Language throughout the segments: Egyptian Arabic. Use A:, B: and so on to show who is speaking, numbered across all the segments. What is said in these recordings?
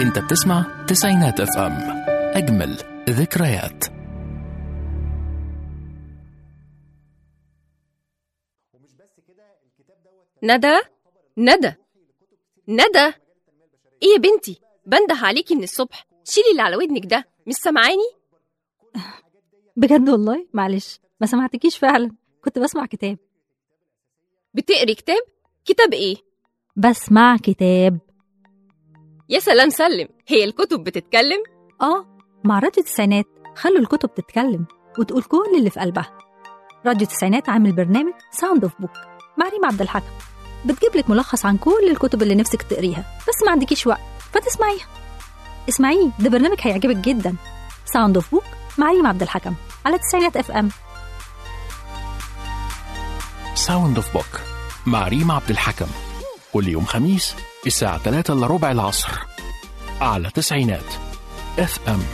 A: انت بتسمع تسعينات اف ام اجمل ذكريات
B: ندى ندى ندى ايه يا بنتي بنده عليكي من الصبح شيلي اللي على ودنك ده مش سامعاني
C: بجد والله معلش ما سمعتكيش فعلا كنت بسمع كتاب
B: بتقري كتاب كتاب ايه
C: بسمع كتاب
B: يا سلام سلم هي الكتب بتتكلم
C: اه مع راديو التسعينات خلوا الكتب تتكلم وتقول كل اللي في قلبها راديو التسعينات عامل برنامج ساوند اوف بوك مع ريم عبد الحكم بتجيب لك ملخص عن كل الكتب اللي نفسك تقريها بس ما عندكيش وقت فتسمعيها اسمعيه ده برنامج هيعجبك جدا ساوند اوف بوك مع ريم عبد الحكم على تسعينات اف ام
A: ساوند اوف بوك مع ريم عبد الحكم كل يوم خميس الساعة 3 الا ربع العصر على تسعينات اف ام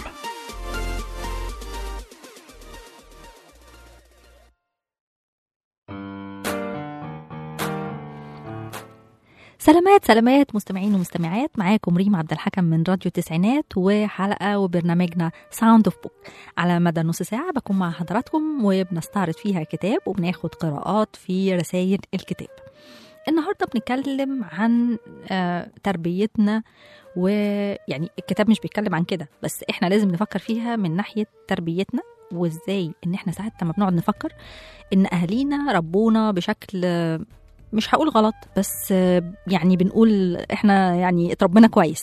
C: سلامات سلامات مستمعين ومستمعات معاكم ريم عبد الحكم من راديو التسعينات وحلقة وبرنامجنا ساوند اوف بوك على مدى نص ساعة بكون مع حضراتكم وبنستعرض فيها كتاب وبناخد قراءات في رسائل الكتاب النهارده بنتكلم عن آه، تربيتنا ويعني الكتاب مش بيتكلم عن كده بس احنا لازم نفكر فيها من ناحية تربيتنا وازاي ان احنا ساعات لما بنقعد نفكر ان اهالينا ربونا بشكل آه، مش هقول غلط بس آه، يعني بنقول احنا يعني اتربينا كويس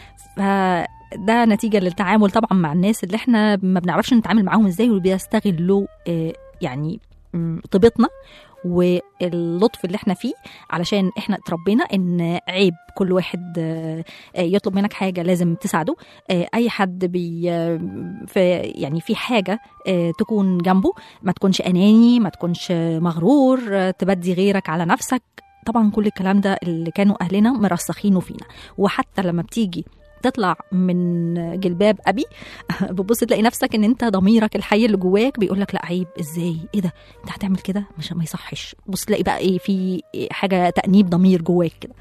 C: فده نتيجة للتعامل طبعا مع الناس اللي احنا ما بنعرفش نتعامل معاهم ازاي وبيستغلوا آه، يعني م، طيبتنا واللطف اللي احنا فيه علشان احنا اتربينا ان عيب كل واحد آه، آه، يطلب منك حاجه لازم تساعده آه، اي حد بي آه، في يعني في حاجه آه، تكون جنبه ما تكونش اناني ما تكونش مغرور آه، تبدي غيرك على نفسك طبعا كل الكلام ده اللي كانوا اهلنا مرسخينه فينا وحتى لما بتيجي تطلع من جلباب ابي بتبص تلاقي نفسك ان انت ضميرك الحي اللي جواك بيقول لك لا عيب ازاي ايه ده انت هتعمل كده مش ما يصحش بص تلاقي بقى ايه في حاجه تانيب ضمير جواك كده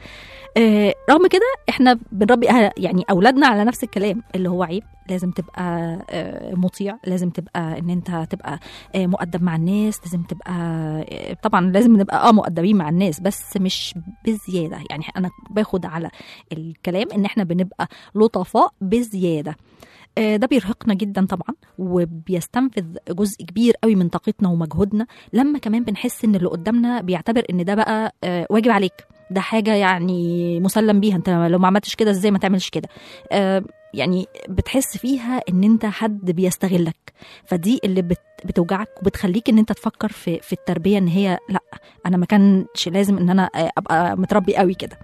C: آه رغم كده احنا بنربي أه- يعني اولادنا على نفس الكلام اللي هو عيب لازم تبقى آه، مطيع لازم تبقى ان انت تبقى آه، مؤدب مع الناس لازم تبقى آه، طبعا لازم نبقى اه مؤدبين مع الناس بس مش بزياده يعني انا باخد على الكلام ان احنا بنبقى لطفاء بزياده آه، ده بيرهقنا جدا طبعا وبيستنفذ جزء كبير قوي من طاقتنا ومجهودنا لما كمان بنحس ان اللي قدامنا بيعتبر ان ده بقى آه، واجب عليك ده حاجه يعني مسلم بيها انت لو ما عملتش كده ازاي ما تعملش كده آه، يعني بتحس فيها ان انت حد بيستغلك فدي اللي بت بتوجعك وبتخليك ان انت تفكر في في التربيه ان هي لا انا ما كانش لازم ان انا آه، ابقى متربي قوي كده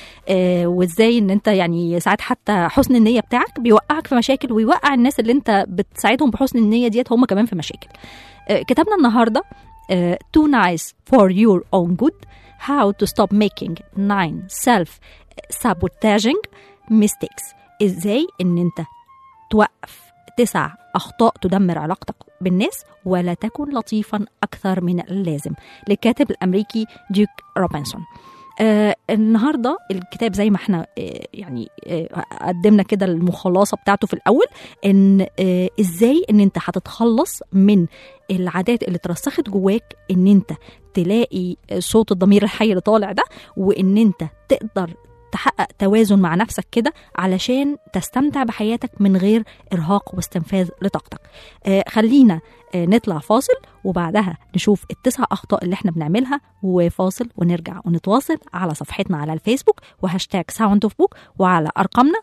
C: آه، وازاي ان انت يعني ساعات حتى حسن النيه بتاعك بيوقعك في مشاكل ويوقع الناس اللي انت بتساعدهم بحسن النيه ديت هم كمان في مشاكل آه، كتابنا النهارده آه، too nice for your own good how to stop making nine self sabotaging mistakes ازاي ان انت توقف تسع اخطاء تدمر علاقتك بالناس ولا تكن لطيفا اكثر من اللازم للكاتب الامريكي ديوك روبنسون آه النهارده الكتاب زي ما احنا آه يعني آه قدمنا كده المخلصه بتاعته في الاول ان آه ازاي ان انت هتتخلص من العادات اللي اترسخت جواك ان انت تلاقي صوت الضمير الحي اللي طالع ده وان انت تقدر تحقق توازن مع نفسك كده علشان تستمتع بحياتك من غير ارهاق واستنفاذ لطاقتك آه خلينا آه نطلع فاصل وبعدها نشوف التسع اخطاء اللي احنا بنعملها وفاصل ونرجع ونتواصل على صفحتنا على الفيسبوك وهاشتاج ساوند اوف بوك وعلى ارقامنا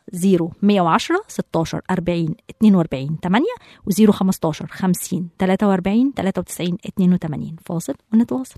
C: 0110 16 40 42 8 و 015 50 43 93 82 فاصل ونتواصل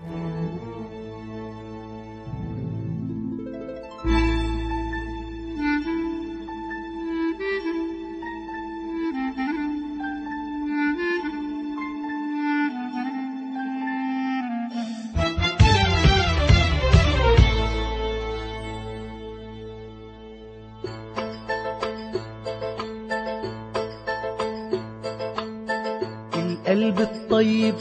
D: القلب الطيب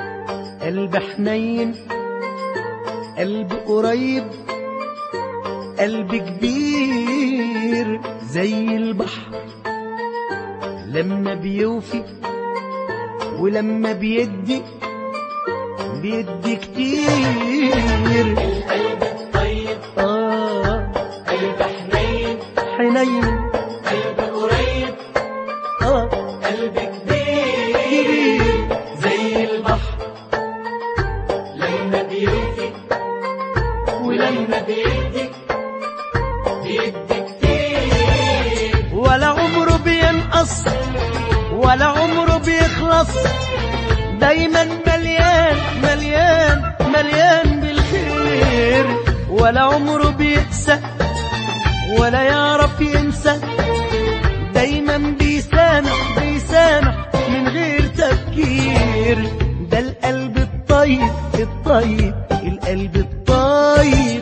D: قلب حنين قلب قريب القلب كبير زي البحر لما بيوفي ولما بيدي بيدي كتير
E: القلب الطيب
D: آه
E: قلب حنين
D: حنين
E: قلب قريب
D: آه
E: قلب كبير زي البحر لما بيوفي ولما بيدي بيدي كتير
D: ولا عمره بينقص ولا عمره بيخلص دايما مليان مليان مليان بالخير ولا عمره بيقسى ولا يعرف ينسى دايما بيسامح بيسامح من غير تفكير ده القلب الطيب الطيب القلب الطيب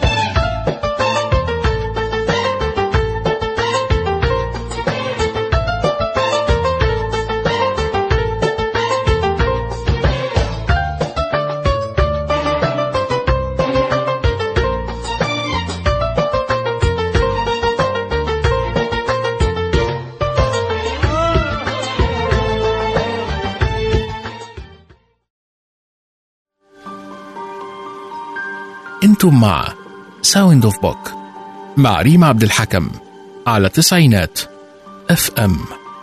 A: انتم مع ساوند اوف بوك مع ريم عبد الحكم على تسعينات اف ام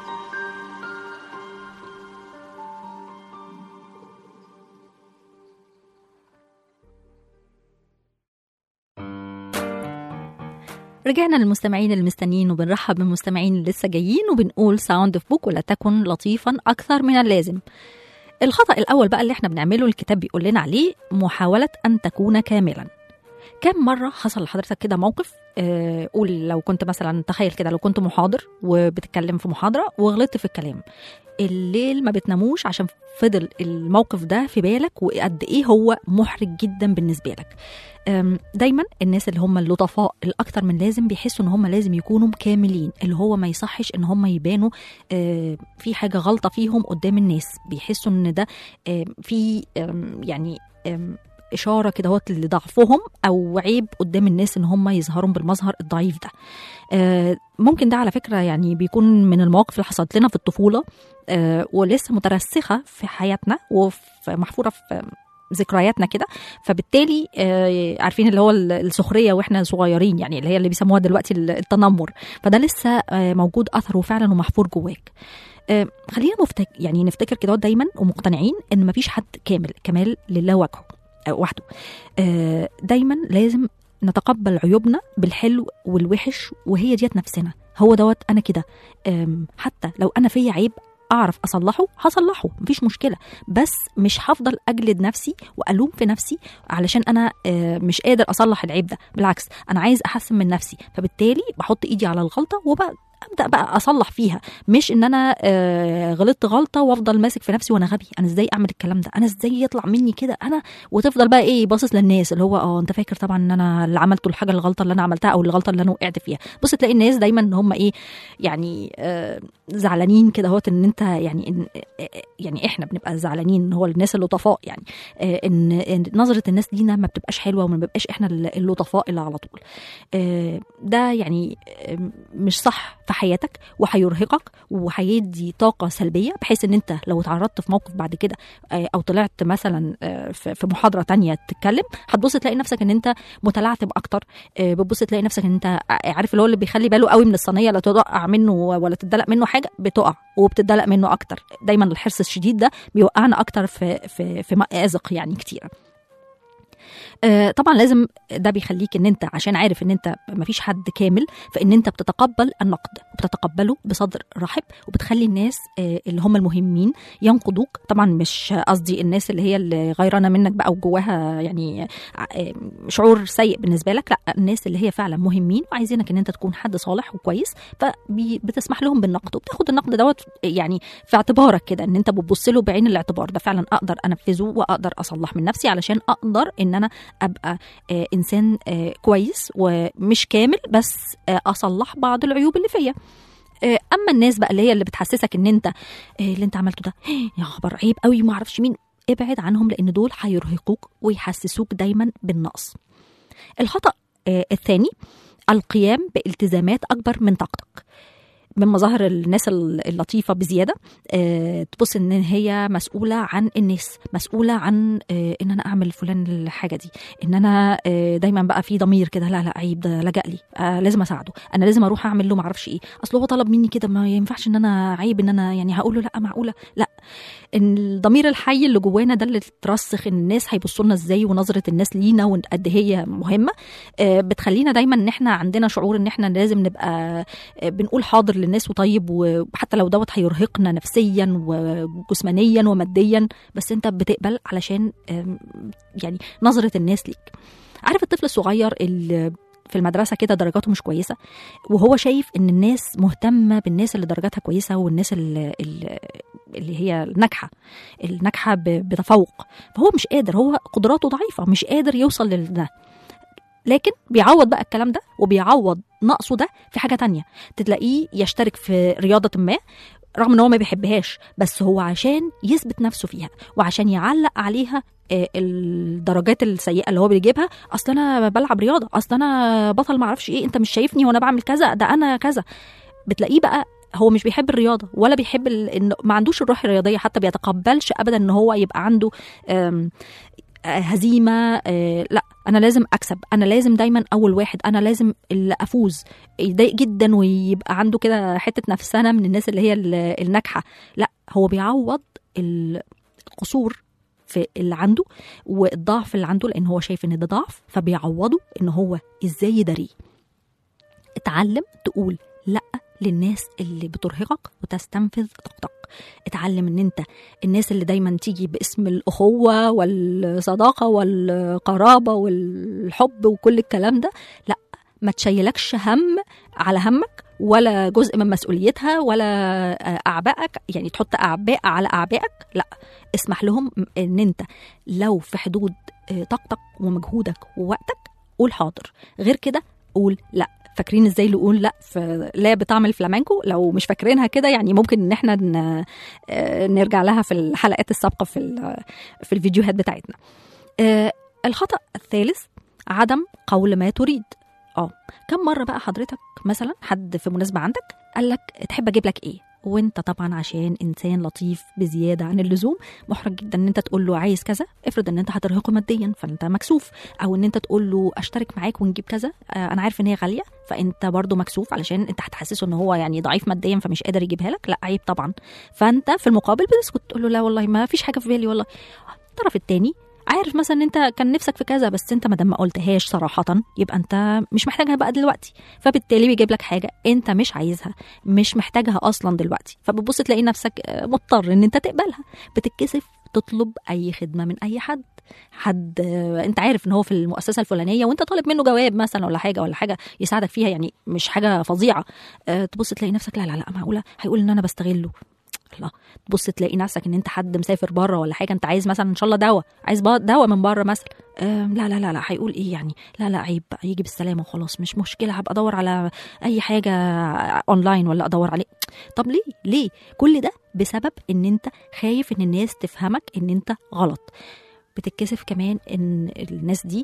C: رجعنا للمستمعين المستنيين وبنرحب بالمستمعين اللي لسه جايين وبنقول ساوند اوف بوك ولا تكن لطيفا اكثر من اللازم الخطأ الأول بقى اللي احنا بنعمله الكتاب بيقول لنا عليه محاولة أن تكون كاملا كم مرة حصل لحضرتك كده موقف آه، قول لو كنت مثلا تخيل كده لو كنت محاضر وبتتكلم في محاضرة وغلطت في الكلام الليل ما بتناموش عشان فضل الموقف ده في بالك وقد ايه هو محرج جدا بالنسبة لك أم، دايما الناس اللي هم اللطفاء الاكتر من لازم بيحسوا ان هم لازم يكونوا كاملين اللي هو ما يصحش ان هم يبانوا آه، في حاجه غلطه فيهم قدام الناس بيحسوا ان ده آه، في آم، يعني آم، اشاره كده هوت لضعفهم او عيب قدام الناس ان هم يظهروا بالمظهر الضعيف ده آه، ممكن ده على فكره يعني بيكون من المواقف اللي حصلت لنا في الطفوله آه، ولسه مترسخه في حياتنا ومحفوره في ذكرياتنا كده فبالتالي آه، عارفين اللي هو ال- السخريه واحنا صغيرين يعني اللي هي اللي بيسموها دلوقتي ال- التنمر فده لسه آه، موجود اثره فعلا ومحفور جواك آه، خلينا مفتك يعني نفتكر كده دايما ومقتنعين ان مفيش حد كامل كمال لله وجهه آه، وحده آه، دايما لازم نتقبل عيوبنا بالحلو والوحش وهي ديت نفسنا هو دوت انا كده آم، حتى لو انا فيا عيب اعرف اصلحه هصلحه مفيش مشكله بس مش هفضل اجلد نفسي والوم في نفسي علشان انا آه، مش قادر اصلح العيب ده بالعكس انا عايز احسن من نفسي فبالتالي بحط ايدي على الغلطه وبقى ابدا بقى اصلح فيها مش ان انا آه، غلطت غلطه وافضل ماسك في نفسي وانا غبي انا ازاي اعمل الكلام ده انا ازاي يطلع مني كده انا وتفضل بقى ايه باصص للناس اللي هو اه انت فاكر طبعا ان انا اللي عملته الحاجه الغلطه اللي انا عملتها او الغلطه اللي انا وقعت فيها بص تلاقي الناس دايما ان هم ايه يعني آه زعلانين كده اهوت ان انت يعني إن آه، يعني احنا بنبقى زعلانين ان هو الناس اللطفاء يعني آه ان إن نظره الناس لينا ما بتبقاش حلوه وما بنبقاش احنا اللطفاء اللي على طول آه ده يعني آه، مش صح في حياتك وهيرهقك وهيدي طاقه سلبيه بحيث ان انت لو اتعرضت في موقف بعد كده آه، او طلعت مثلا آه، في في محاضره تانية تتكلم هتبص تلاقي نفسك ان انت متلعثم اكتر آه، بتبص تلاقي نفسك ان انت عارف اللي هو اللي بيخلي باله قوي من الصينيه لا تقع منه ولا تدلق منه حاجه بتقع وبتدلق منه اكتر دايما الحرص الشديد ده بيوقعنا اكتر في في في مآزق يعني كتيره آه، طبعا لازم ده بيخليك ان انت عشان عارف ان انت مفيش حد كامل فان انت بتتقبل النقد وبتتقبله بصدر رحب وبتخلي الناس آه، اللي هم المهمين ينقدوك طبعا مش قصدي الناس اللي هي اللي غيرانه منك بقى وجواها يعني آه، شعور سيء بالنسبه لك لا الناس اللي هي فعلا مهمين وعايزينك ان انت تكون حد صالح وكويس فبتسمح لهم بالنقد وبتاخد النقد دوت يعني في اعتبارك كده ان انت بتبص له بعين الاعتبار ده فعلا اقدر انفذه واقدر اصلح من نفسي علشان اقدر ان انا ابقى آه، انسان آه، كويس ومش كامل بس آه، اصلح بعض العيوب اللي فيا آه، اما الناس بقى اللي هي اللي بتحسسك ان انت آه، اللي انت عملته ده يا خبر عيب قوي ما اعرفش مين ابعد عنهم لان دول هيرهقوك ويحسسوك دايما بالنقص الخطا آه، الثاني القيام بالتزامات اكبر من طاقتك من مظاهر الناس اللطيفه بزياده آه، تبص ان هي مسؤوله عن الناس مسؤوله عن آه، ان انا اعمل فلان الحاجه دي ان انا آه، دايما بقى في ضمير كده لا لا عيب ده لجأ لي آه، لازم اساعده انا لازم اروح اعمل له معرفش ايه اصل هو طلب مني كده ما ينفعش ان انا عيب ان انا يعني هقول له لا معقوله لا ان الضمير الحي اللي جوانا ده اللي ترسخ ان الناس هيبصوا لنا ازاي ونظره الناس لينا وقد هي مهمه آه، بتخلينا دايما ان احنا عندنا شعور ان احنا لازم نبقى آه، بنقول حاضر للناس وطيب وحتى لو دوت هيرهقنا نفسيا وجسمانيا وماديا بس انت بتقبل علشان آم، يعني نظره الناس ليك عارف الطفل الصغير اللي في المدرسه كده درجاته مش كويسه وهو شايف ان الناس مهتمه بالناس اللي درجاتها كويسه والناس اللي, اللي اللي هي الناجحه الناجحه ب- بتفوق فهو مش قادر هو قدراته ضعيفه مش قادر يوصل لده لكن بيعوض بقى الكلام ده وبيعوض نقصه ده في حاجه تانية تلاقيه يشترك في رياضه ما رغم ان هو ما بيحبهاش بس هو عشان يثبت نفسه فيها وعشان يعلق عليها آه، الدرجات السيئه اللي هو بيجيبها اصل انا بلعب رياضه اصل انا بطل ما اعرفش ايه انت مش شايفني وانا بعمل كذا ده انا كذا بتلاقيه بقى هو مش بيحب الرياضه ولا بيحب ال... إن ما عندوش الروح الرياضيه حتى بيتقبلش ابدا ان هو يبقى عنده آم، آه، هزيمه آه، لا انا لازم اكسب انا لازم دايما اول واحد انا لازم اللي افوز يضايق جدا ويبقى عنده كده حته نفسنا من الناس اللي هي ال- الناجحه لا هو بيعوض ال- القصور في اللي عنده والضعف اللي عنده لان هو شايف ان ده ضعف فبيعوضه ان هو ازاي يداريه اتعلم تقول لا للناس اللي بترهقك وتستنفذ طاقتك اتعلم ان انت الناس اللي دايما تيجي باسم الاخوه والصداقه والقرابه والحب وكل الكلام ده لا ما تشيلكش هم على همك ولا جزء من مسؤوليتها ولا اعبائك يعني تحط اعباء على اعبائك لا اسمح لهم ان انت لو في حدود آه، طاقتك ومجهودك ووقتك قول حاضر غير كده قول لا فاكرين ازاي نقول لا في لا بطعم الفلامنكو لو مش فاكرينها كده يعني ممكن ان احنا ن- آه، نرجع لها في الحلقات السابقه في ال- في الفيديوهات بتاعتنا آه، الخطا الثالث عدم قول ما تريد اه كم مره بقى حضرتك مثلا حد في مناسبه عندك قال لك تحب اجيب لك ايه وانت طبعا عشان انسان لطيف بزياده عن اللزوم محرج جدا ان انت تقول له عايز كذا افرض ان انت هترهقه ماديا فانت مكسوف او ان انت تقول له اشترك معاك ونجيب كذا آه، انا عارف ان هي غاليه فانت برضو مكسوف علشان انت هتحسسه ان هو يعني ضعيف ماديا فمش قادر يجيبها لك لا عيب طبعا فانت في المقابل بتسكت تقول له لا والله ما فيش حاجه في بالي والله الطرف التاني عارف مثلا ان انت كان نفسك في كذا بس انت ما دام ما قلتهاش صراحه يبقى انت مش محتاجها بقى دلوقتي فبالتالي بيجيب لك حاجه انت مش عايزها مش محتاجها اصلا دلوقتي فبتبص تلاقي نفسك آه، مضطر ان انت تقبلها بتتكسف تطلب اي خدمه من اي حد حد آه، انت عارف ان هو في المؤسسه الفلانيه وانت طالب منه جواب مثلا ولا حاجه ولا حاجه يساعدك فيها يعني مش حاجه فظيعه آه، تبص تلاقي نفسك لا لا لا معقوله هيقول ان انا بستغله لا تبص تلاقي نفسك ان انت حد مسافر بره ولا حاجه انت عايز مثلا ان شاء الله دواء عايز بقى دواء من بره مثلا آه لا لا لا لا هيقول ايه يعني لا لا عيب بقى يجي بالسلامه وخلاص مش مشكله هبقى ادور على اي حاجه اونلاين ولا ادور عليه طب ليه ليه كل ده بسبب ان انت خايف ان الناس تفهمك ان انت غلط بتتكسف كمان ان الناس دي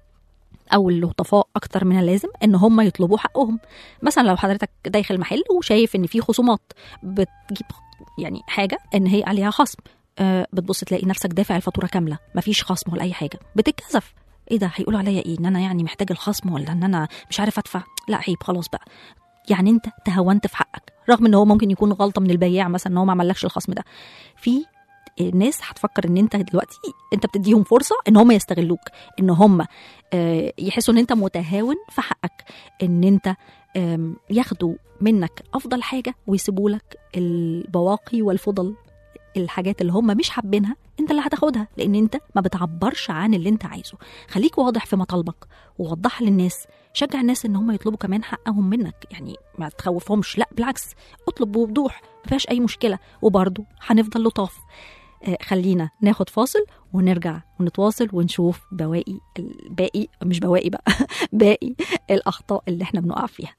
C: او اللطفاء اكتر من اللازم ان هم يطلبوا حقهم مثلا لو حضرتك داخل محل وشايف ان في خصومات بتجيب يعني حاجه ان هي عليها خصم آه بتبص تلاقي نفسك دافع الفاتوره كامله مفيش خصم ولا اي حاجه بتتكسف ايه ده هيقولوا عليا ايه ان انا يعني محتاج الخصم ولا ان انا مش عارف ادفع لا عيب خلاص بقى يعني انت تهونت في حقك رغم ان هو ممكن يكون غلطه من البياع مثلا ان هو ما عملكش الخصم ده في ناس هتفكر ان انت دلوقتي انت بتديهم فرصه ان هم يستغلوك ان هم آه، يحسوا ان انت متهاون في حقك ان انت آم، ياخدوا منك افضل حاجه ويسيبوا لك البواقي والفضل الحاجات اللي هم مش حابينها انت اللي هتاخدها لان انت ما بتعبرش عن اللي انت عايزه خليك واضح في مطالبك ووضحها للناس شجع الناس ان هم يطلبوا كمان حقهم منك يعني ما تخوفهمش لا بالعكس اطلب بوضوح ما فيهاش اي مشكله وبرضه هنفضل لطاف آه، خلينا ناخد فاصل ونرجع ونتواصل ونشوف بواقي الباقي مش بواقي بقى باقي الاخطاء اللي احنا بنقع فيها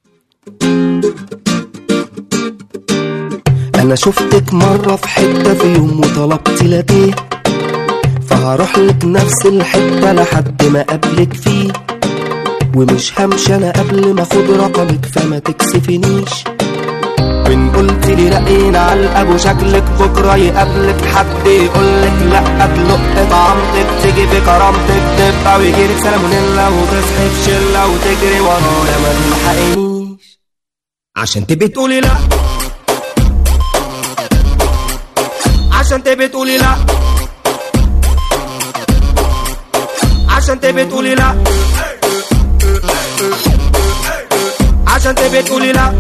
F: انا شفتك مرة في حتة في يوم وطلبت لاتيه فهروح لك نفس الحتة لحد ما اقابلك فيه ومش همشي انا قبل ما اخد رقمك فما تكسفنيش وان قلت لي رقينا على الاب وشكلك بكره يقابلك حد يقولك لا تلق طعمتك تيجي في كرامتك تبقى ويجيلك سالمونيلا وتصحي في شله وتجري ورايا ما تلحقنيش عشان تبقي تقولي لا عشان تبقي تقولي لا عشان تبقي تقولي لا عشان تبقي تقولي لا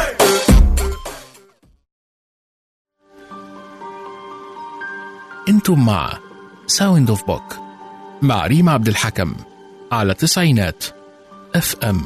A: انتم مع ساوند اوف بوك مع ريم عبد الحكم على تسعينات اف ام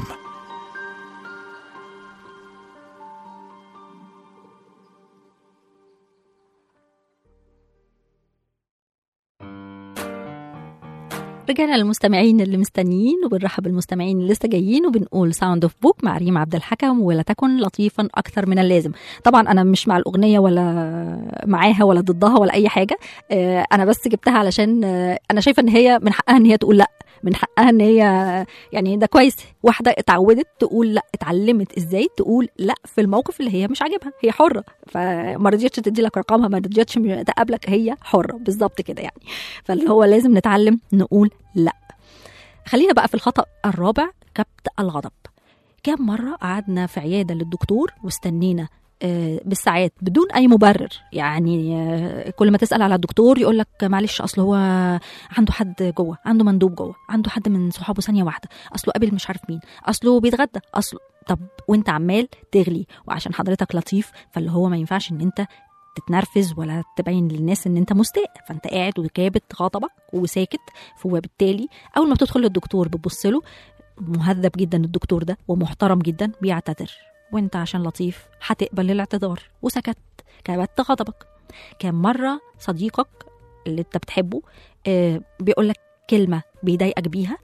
C: رجعنا للمستمعين اللي مستنيين وبنرحب بالمستمعين اللي لسه جايين وبنقول ساوند اوف بوك مع ريم عبد الحكم ولا تكن لطيفا اكثر من اللازم طبعا انا مش مع الاغنيه ولا معاها ولا ضدها ولا اي حاجه آه، انا بس جبتها علشان آه، انا شايفه ان هي من حقها ان هي تقول لا من حقها ان هي يعني ده كويس واحده اتعودت تقول لا اتعلمت ازاي تقول لا في الموقف اللي هي مش عاجبها هي حره فما رضيتش تدي لك رقمها ما رضيتش تقابلك هي حره بالظبط كده يعني فاللي هو لازم نتعلم نقول لا خلينا بقى في الخطأ الرابع كبت الغضب كم مرة قعدنا في عيادة للدكتور واستنينا آه، بالساعات بدون اي مبرر يعني آه، كل ما تسال على الدكتور يقول لك معلش اصل هو عنده حد جوه عنده مندوب جوه عنده حد من صحابه ثانيه واحده اصله قابل مش عارف مين اصله بيتغدى اصله طب وانت عمال تغلي وعشان حضرتك لطيف فاللي هو ما ينفعش ان انت تتنرفز ولا تبين للناس ان انت مستاء فانت قاعد وكابت غضبك وساكت وبالتالي اول ما بتدخل للدكتور بتبص له مهذب جدا الدكتور ده ومحترم جدا بيعتذر وانت عشان لطيف هتقبل الاعتذار وسكت كبت غضبك كان مرة صديقك اللي انت بتحبه آه بيقول لك كلمة بيضايقك بيها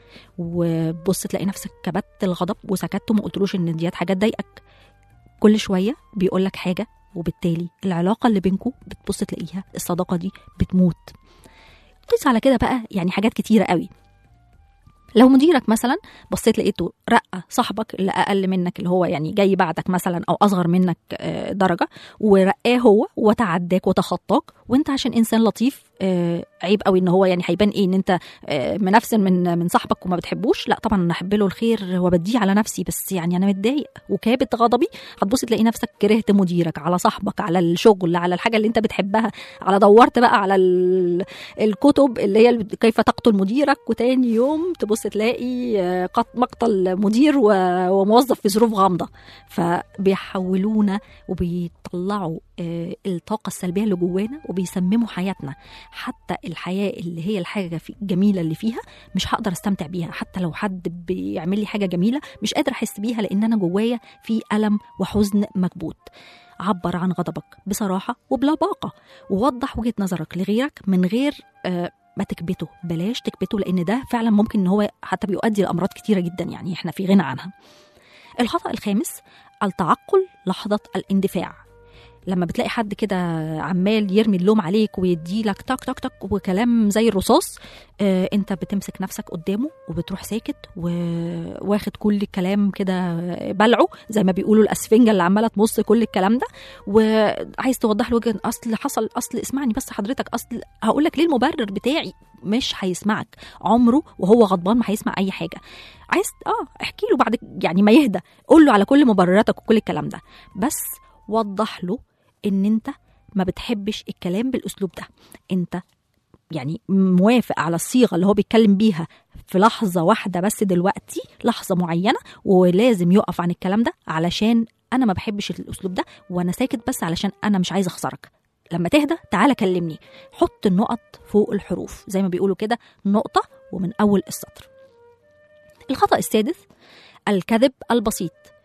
C: وبص تلاقي نفسك كبت الغضب وسكت وما قلتلوش ان ديت حاجة تضايقك كل شوية بيقول لك حاجة وبالتالي العلاقة اللي بينكم بتبص تلاقيها الصداقة دي بتموت قيس على كده بقى يعني حاجات كتيرة قوي لو مديرك مثلا بصيت لقيته رقى صاحبك اللي اقل منك اللي هو يعني جاي بعدك مثلا او اصغر منك آه، درجه ورقاه هو وتعداك وتخطاك وانت عشان انسان لطيف آه، عيب قوي ان هو يعني هيبان ايه ان انت آه، منفسن من من صاحبك وما بتحبوش لا طبعا انا احب له الخير وبديه على نفسي بس يعني انا متضايق وكابت غضبي هتبص تلاقي نفسك كرهت مديرك على صاحبك على الشغل على الحاجه اللي انت بتحبها على دورت بقى على ال- الكتب اللي هي كيف تقتل مديرك وتاني يوم تبص تلاقي آه، قط- مقتل مدير و- وموظف في ظروف غامضه فبيحولونا وبيطلعوا آه، الطاقه السلبيه اللي جوانا وبيسمموا حياتنا حتى الحياه اللي هي الحاجه في- الجميله اللي فيها مش هقدر استمتع بيها حتى لو حد بيعمل لي حاجه جميله مش قادر احس بيها لان انا جوايا في الم وحزن مكبوت عبر عن غضبك بصراحه وبلباقه ووضح وجهه نظرك لغيرك من غير آه، ما تكبته بلاش تكبته لان ده فعلا ممكن ان هو حتى بيؤدي لامراض كتيره جدا يعني احنا في غنى عنها الخطا الخامس التعقل لحظه الاندفاع لما بتلاقي حد كده عمال يرمي اللوم عليك ويدي لك تك تك تك وكلام زي الرصاص آه انت بتمسك نفسك قدامه وبتروح ساكت وواخد كل الكلام كده بلعه زي ما بيقولوا الاسفنجه اللي عماله تمص كل الكلام ده وعايز توضح له وجه اصل حصل اصل اسمعني بس حضرتك اصل هقول لك ليه المبرر بتاعي مش هيسمعك عمره وهو غضبان ما هيسمع اي حاجه عايز اه احكي له بعد يعني ما يهدى قول له على كل مبرراتك وكل الكلام ده بس وضح له ان انت ما بتحبش الكلام بالاسلوب ده انت يعني موافق على الصيغه اللي هو بيتكلم بيها في لحظه واحده بس دلوقتي لحظه معينه ولازم يقف عن الكلام ده علشان انا ما بحبش الاسلوب ده وانا ساكت بس علشان انا مش عايزه اخسرك لما تهدى تعالى كلمني حط النقط فوق الحروف زي ما بيقولوا كده نقطه ومن اول السطر الخطا السادس الكذب البسيط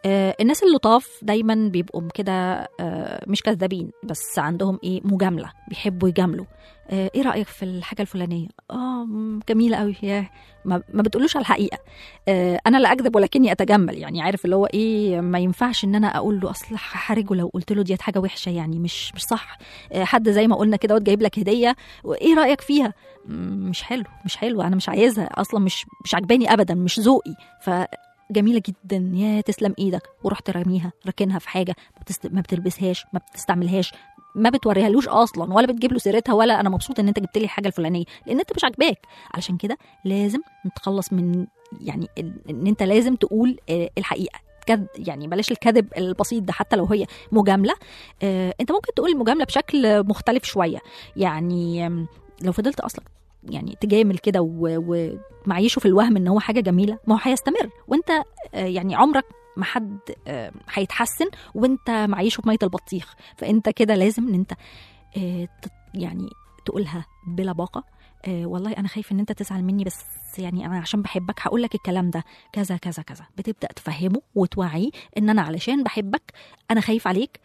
C: آه الناس اللطاف دايما بيبقوا كده آه مش كذابين بس عندهم ايه مجامله بيحبوا يجاملوا آه ايه رايك في الحاجه الفلانيه اه مم، جميله قوي يا ما, ما بتقولوش على الحقيقه آه انا لا اكذب ولكني اتجمل يعني عارف اللي هو ايه ما ينفعش ان انا اقول له اصل حرجه لو قلت له ديت حاجه وحشه يعني مش مش صح آه حد زي ما قلنا كده جايب لك هديه وايه رايك فيها مم، مش حلو مش حلو انا مش عايزها اصلا مش مش عجباني ابدا مش ذوقي ف جميله جدا يا تسلم ايدك ورحت راميها راكنها في حاجه ما, بتست... ما بتلبسهاش ما بتستعملهاش ما بتوريهالوش اصلا ولا بتجيب له سيرتها ولا انا مبسوط ان انت جبت لي الحاجه الفلانيه لان انت مش عاجباك علشان كده لازم نتخلص من يعني ال- ان انت لازم تقول آه، الحقيقه كذب يعني بلاش الكذب البسيط ده حتى لو هي مجامله آه، انت ممكن تقول المجامله بشكل مختلف شويه يعني آم، لو فضلت اصلا يعني تجامل كده و- ومعيشه في الوهم ان هو حاجه جميله ما هو هيستمر وانت آه، يعني عمرك ما حد آه، هيتحسن وانت معيشه في ميه البطيخ فانت كده لازم ان انت آه، تت- يعني تقولها بلباقه آه، والله انا خايف ان انت تزعل مني بس يعني انا عشان بحبك هقول لك الكلام ده كذا كذا كذا بتبدا تفهمه وتوعيه ان انا علشان بحبك انا خايف عليك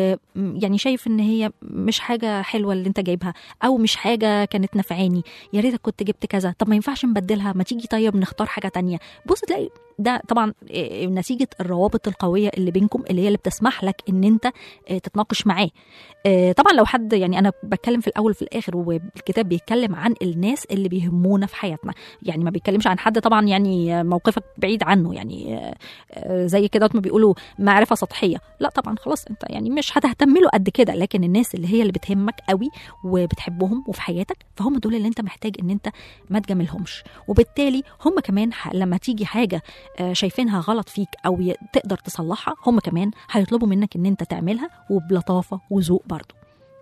C: ويعني شايف ان هي مش حاجه حلوه اللي انت جايبها او مش حاجه كانت نفعاني يا ريتك كنت جبت كذا طب ما ينفعش نبدلها ما تيجي طيب نختار حاجه تانية بص تلاقي ده طبعا آه، نتيجه الروابط القويه اللي بينكم اللي هي اللي بتسمح لك ان انت آه، تتناقش معاه آه، طبعا لو حد يعني انا بتكلم في الاول وفي الاخر والكتاب بيتكلم عن الناس اللي بيهمونا في حياتنا يعني ما بيتكلمش عن حد طبعا يعني آه، موقفك بعيد عنه يعني آه، آه، زي كده ما بيقولوا معرفه سطحيه لا طبعا خلاص انت يعني مش هتهتم له قد كده لكن الناس اللي هي اللي بتهمك قوي وبتحبهم وفي حياتك فهم دول اللي انت محتاج ان انت ما تجاملهمش وبالتالي هم كمان ح- لما تيجي حاجه آه، شايفينها غلط فيك او ي- تقدر تصلحها هم كمان هيطلبوا منك ان انت تعملها وبلطافه وذوق برضه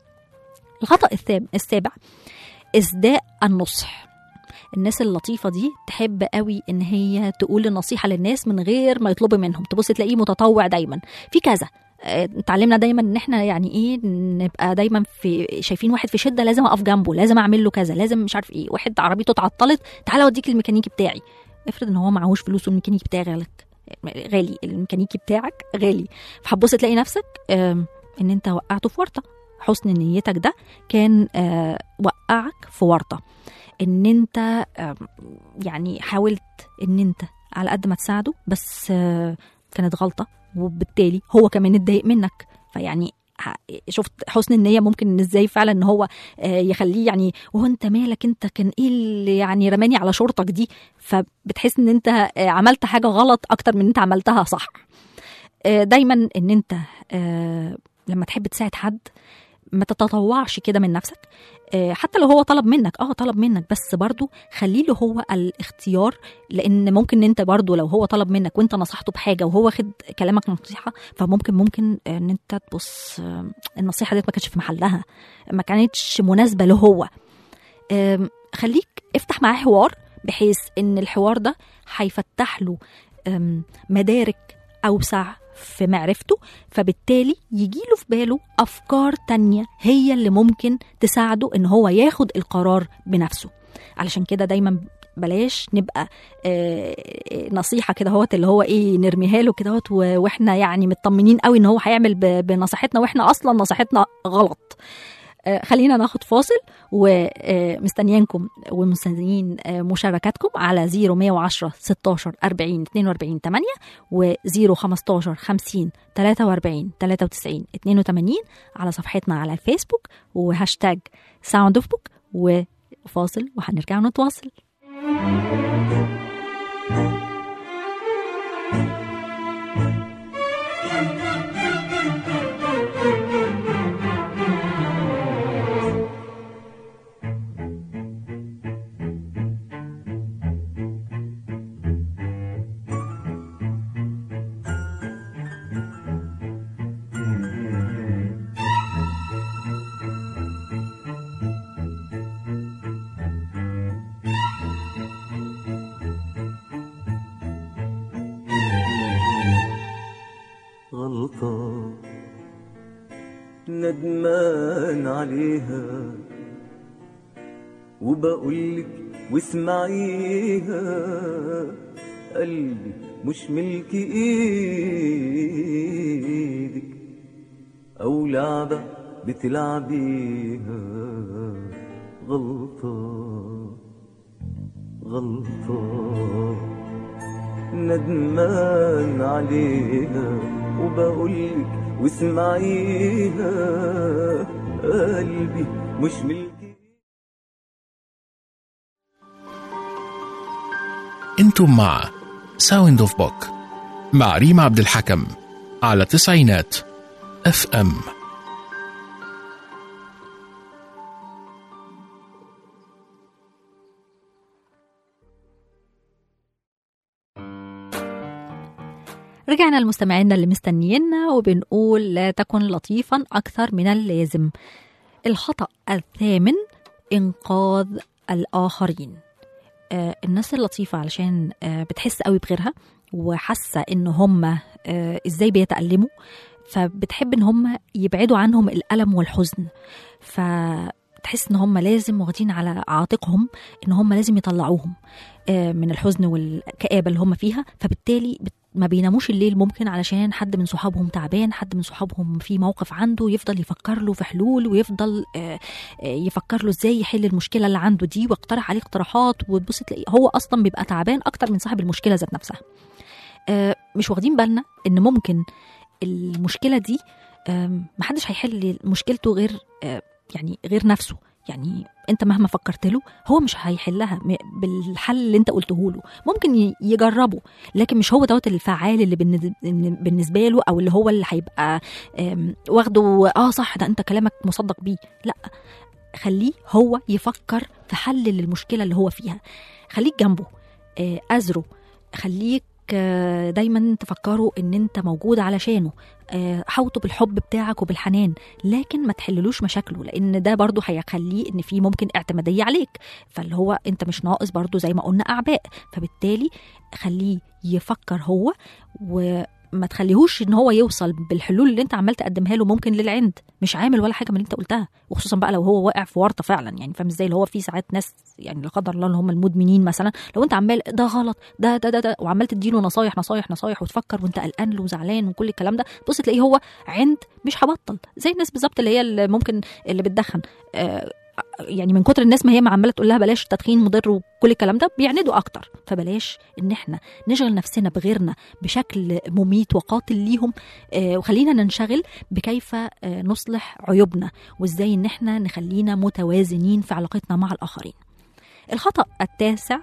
C: الخطا الثاب- السابع ازداء النصح الناس اللطيفة دي تحب قوي ان هي تقول النصيحة للناس من غير ما يطلبوا منهم تبص تلاقيه متطوع دايما في كذا آه، اتعلمنا دايما ان احنا يعني ايه نبقى دايما في شايفين واحد في شده لازم اقف جنبه لازم اعمل له كذا لازم مش عارف ايه واحد عربيته اتعطلت تعالى اوديك الميكانيكي بتاعي افرض ان هو معهوش فلوس والميكانيكي بتاعي غالي غالي الميكانيكي بتاعك غالي فهتبص تلاقي نفسك آم، ان انت وقعته في ورطه حسن نيتك ده كان آه، وقعك في ورطه ان انت آم، يعني حاولت ان انت على قد ما تساعده بس آه، كانت غلطه وبالتالي هو كمان اتضايق منك فيعني ه- شفت حسن النيه ممكن ان ازاي فعلا ان هو آه، يخليه يعني وهو انت مالك انت كان ايه اللي يعني رماني على شورتك دي فبتحس ان انت آه، عملت حاجه غلط اكتر من ان انت عملتها صح آه، دايما ان انت آه، لما تحب تساعد حد ما تتطوعش كده من نفسك آه، حتى لو هو طلب منك اه طلب منك بس برضو خليه له هو الاختيار لان ممكن انت برضو لو هو طلب منك وانت نصحته بحاجه وهو واخد كلامك نصيحه فممكن ممكن آه، ان انت تبص آه، النصيحه ديت ما كانتش في محلها ما كانتش مناسبه له هو آم، خليك افتح معاه حوار بحيث ان الحوار ده هيفتح له آم، مدارك اوسع في معرفته فبالتالي يجيله في باله افكار تانية هي اللي ممكن تساعده ان هو ياخد القرار بنفسه علشان كده دايما بلاش نبقى آه، آه، نصيحه كده هوت اللي هو ايه نرميها له كده هوت و- واحنا يعني مطمنين قوي ان هو هيعمل ب- بنصيحتنا واحنا اصلا نصيحتنا غلط آه، خلينا ناخد فاصل ومستنيينكم ومستنيين آه، مشاركاتكم على 0110 16 40 42 8 و 015 50 43 93 82 على صفحتنا على الفيسبوك وهاشتاج ساوند اوف بوك وفاصل وهنرجع نتواصل
G: غلطة ندمان عليها وبقولك واسمعيها قلبي مش ملك ايدك او لعبة بتلعبيها غلطة غلطة ندمان عليها وبقولك واسمعيها قلبي مش ملكي
A: انتم مع ساوند اوف بوك مع ريم عبد الحكم على تسعينات اف ام
C: رجعنا لمستمعينا اللي مستنيينا وبنقول لا تكن لطيفا أكثر من اللازم الخطأ الثامن إنقاذ الآخرين آه الناس اللطيفة علشان آه بتحس قوي بغيرها وحاسة إن هم آه إزاي بيتألموا فبتحب إن هم يبعدوا عنهم الألم والحزن فتحس إن هم لازم واخدين على عاتقهم إن هم لازم يطلعوهم آه من الحزن والكآبة اللي هم فيها فبالتالي بت ما بيناموش الليل ممكن علشان حد من صحابهم تعبان حد من صحابهم في موقف عنده يفضل يفكر له في حلول ويفضل آه، آه، يفكر له ازاي يحل المشكله اللي عنده دي ويقترح عليه اقتراحات وتبص تلاقيه هو اصلا بيبقى تعبان اكتر من صاحب المشكله ذات نفسها آه، مش واخدين بالنا ان ممكن المشكله دي آم، محدش هيحل مشكلته غير آه، يعني غير نفسه يعني انت مهما فكرت له هو مش هيحلها م- بالحل اللي انت قلته له ممكن ي- يجربه لكن مش هو دوت الفعال اللي بالنز- بالنسبه له او اللي هو اللي هيبقى آم، واخده اه صح ده انت كلامك مصدق بيه لا خليه هو يفكر في حل للمشكله اللي هو فيها خليك جنبه آه، أزره خليك آه، دايما تفكروا ان انت موجود علشانه آه، حوطه بالحب بتاعك وبالحنان لكن ما تحللوش مشاكله لان ده برضو هيخليه ان في ممكن اعتماديه عليك فاللي هو انت مش ناقص برضو زي ما قلنا اعباء فبالتالي خليه يفكر هو وما تخليهوش ان هو يوصل بالحلول اللي انت عمال تقدمها له ممكن للعند مش عامل ولا حاجه من اللي انت قلتها وخصوصا بقى لو هو واقع في ورطه فعلا يعني فاهم ازاي اللي هو في ساعات ناس يعني لا قدر الله اللي هم المدمنين مثلا لو انت عمال ده غلط ده ده ده, ده وعمال تديله نصايح نصايح نصايح وتفكر وانت قلقان له وزعلان وكل الكلام ده بص تلاقيه هو عند مش هبطل زي الناس بالظبط اللي هي اللي ممكن اللي بتدخن آه يعني من كتر الناس ما هي عماله تقول لها بلاش تدخين مضر وكل الكلام ده بيعندوا اكتر فبلاش ان احنا نشغل نفسنا بغيرنا بشكل مميت وقاتل ليهم آه وخلينا ننشغل بكيف آه نصلح عيوبنا وازاي ان احنا نخلينا متوازنين في علاقتنا مع الاخرين الخطا التاسع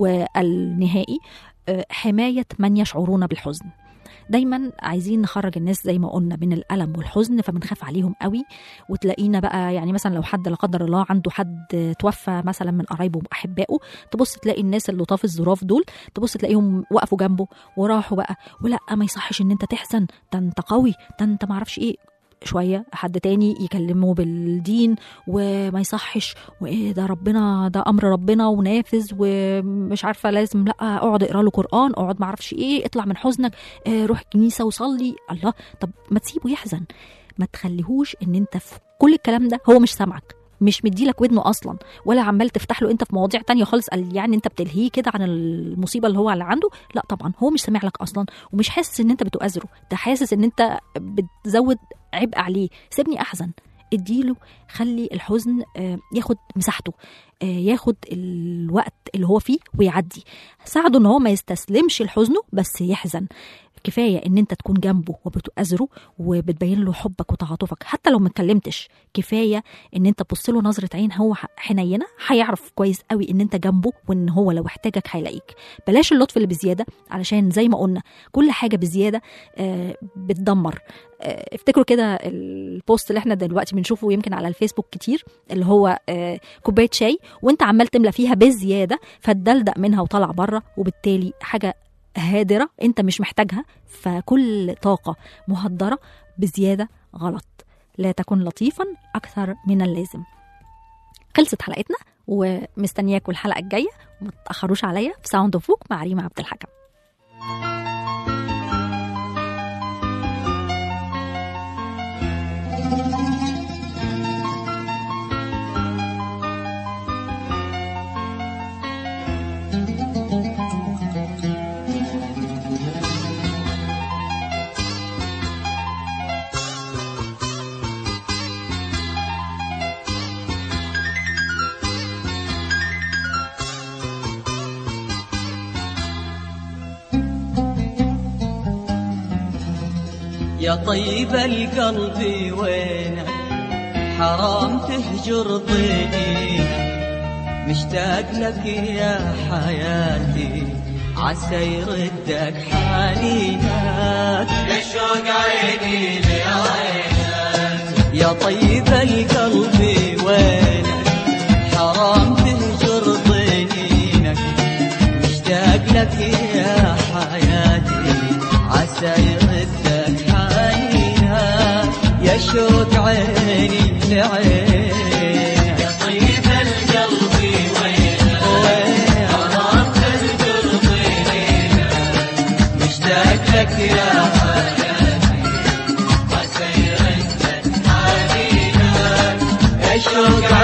C: والنهائي آه حمايه من يشعرون بالحزن دايما عايزين نخرج الناس زي ما قلنا من الالم والحزن فبنخاف عليهم قوي وتلاقينا بقى يعني مثلا لو حد لا قدر الله عنده حد توفى مثلا من قرايبه واحبائه تبص تلاقي الناس اللطاف الظراف دول تبص تلاقيهم وقفوا جنبه وراحوا بقى ولا ما يصحش ان انت تحزن ده انت قوي ده انت معرفش ايه شويه حد تاني يكلمه بالدين وما يصحش وايه ده ربنا ده امر ربنا ونافذ ومش عارفه لازم لا اقعد اقرا له قران اقعد ما اعرفش ايه اطلع من حزنك آه، روح الكنيسه وصلي الله طب ما تسيبه يحزن ما تخليهوش ان انت في كل الكلام ده هو مش سامعك مش مديلك ودنه اصلا ولا عمال تفتح له انت في مواضيع تانية خالص قال يعني انت بتلهيه كده عن المصيبه اللي هو اللي عنده لا طبعا هو مش سامع لك اصلا ومش حاسس ان انت بتؤذره ده حاسس ان انت بتزود عبء عليه سيبني احزن اديله خلي الحزن آه، ياخد مساحته آه، ياخد الوقت اللي هو فيه ويعدي ساعده ان هو ما يستسلمش لحزنه بس يحزن كفايه ان انت تكون جنبه وبتؤازره وبتبين له حبك وتعاطفك حتى لو ما اتكلمتش كفايه ان انت تبص له نظره عين هو ح- حنينه هيعرف كويس قوي ان انت جنبه وان هو لو احتاجك هيلاقيك بلاش اللطف اللي بزياده علشان زي ما قلنا كل حاجه بزياده آه، بتدمر آه، افتكروا كده البوست اللي احنا دلوقتي بنشوفه يمكن على الفيسبوك كتير اللي هو آه، كوبايه شاي وانت عمال تملى فيها بزياده فتدلدق منها وطلع بره وبالتالي حاجه هادره انت مش محتاجها فكل طاقه مهدره بزياده غلط لا تكن لطيفا اكثر من اللازم خلصت حلقتنا ومستنياكم الحلقه الجايه وما تاخروش عليا في ساوند اوف بوك مع ريما عبد الحكم
H: يا طيب القلب وينك حرام تهجر ضيقي مشتاق لك يا حياتي عسى يردك حنينك يا شوق عيني لعينك يا طيب القلب وينك حرام تهجر ضيقك مشتاق لك يا حياتي عسى يردك حنينك يا شوق عيني لعينك يا طيب القلب وينك حرام تهجر ضيقك مشتاق لك يا حياتي عسى يردك حنينك يا شوق